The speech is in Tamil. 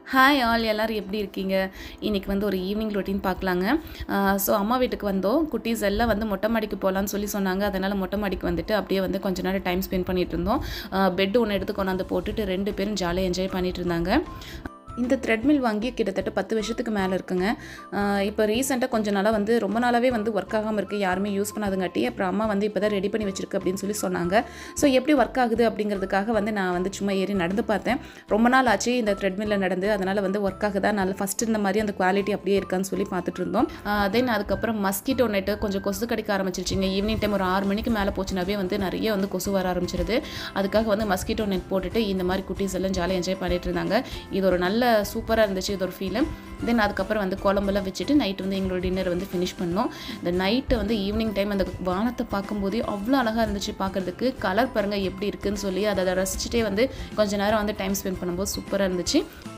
ஹாய் ஆல் எல்லோரும் எப்படி இருக்கீங்க இன்றைக்கி வந்து ஒரு ஈவினிங் ரொட்டீன் பார்க்கலாங்க ஸோ அம்மா வீட்டுக்கு வந்தோம் குட்டீஸ் எல்லாம் வந்து மொட்டை மாடிக்கு போகலான்னு சொல்லி சொன்னாங்க அதனால் மொட்டை மாடிக்கு வந்துட்டு அப்படியே வந்து கொஞ்ச நேரம் டைம் ஸ்பெண்ட் பண்ணிட்டு இருந்தோம் பெட் ஒன்று எடுத்து கொண்டாந்து போட்டுட்டு ரெண்டு பேரும் ஜாலியாக என்ஜாய் பண்ணிட்டு இருந்தாங்க இந்த த்ரெட்மில் வாங்கி கிட்டத்தட்ட பத்து வருஷத்துக்கு மேலே இருக்குங்க இப்போ ரீசெண்டாக கொஞ்ச நாளாக வந்து ரொம்ப நாளாகவே வந்து ஒர்க் ஆகாமல் இருக்குது யாருமே யூஸ் பண்ணாதுங்காட்டி அப்புறம் அம்மா வந்து இப்போ தான் ரெடி பண்ணி வச்சிருக்கு அப்படின்னு சொல்லி சொன்னாங்க ஸோ எப்படி ஒர்க் ஆகுது அப்படிங்கிறதுக்காக வந்து நான் வந்து சும்மா ஏறி நடந்து பார்த்தேன் ரொம்ப நாள் ஆச்சு இந்த த்ரெட்மில்லில் நடந்து அதனால் வந்து ஒர்க் ஆகுதா நல்ல ஃபஸ்ட் இந்த மாதிரி அந்த குவாலிட்டி அப்படியே இருக்கான்னு சொல்லி பார்த்துட்டு இருந்தோம் தென் அதுக்கப்புறம் மஸ்கிட்டோ நெட்டு கொஞ்சம் கொசு கடிக்க ஆரம்பிச்சிருச்சுங்க ஈவினிங் டைம் ஒரு ஆறு மணிக்கு மேலே போச்சுனாவே வந்து நிறைய வந்து கொசு வர ஆரம்பிச்சிருது அதுக்காக வந்து மஸ்கிட்டோ நெட் போட்டுட்டு இந்த மாதிரி குட்டீஸ் எல்லாம் ஜாலியாக என்ஜாய் பண்ணிட்டு இருந்தாங்க இது ஒரு நல்ல சூப்பராக இருந்துச்சு இது ஒரு ஃபீலு தென் அதுக்கப்புறம் வந்து குழம்பெல்லாம் வச்சுட்டு நைட் வந்து எங்களோட டின்னர் வந்து ஃபினிஷ் பண்ணோம் இந்த நைட்டு வந்து ஈவினிங் டைம் அந்த வானத்தை பார்க்கும்போதே அவ்வளோ அழகாக இருந்துச்சு பார்க்குறதுக்கு கலர் பாருங்கள் எப்படி இருக்குன்னு சொல்லி அதை அதை ரசிச்சுட்டே வந்து கொஞ்ச நேரம் வந்து டைம் ஸ்பெண்ட் பண்ணும்போது சூப்பராக இருந்துச்சு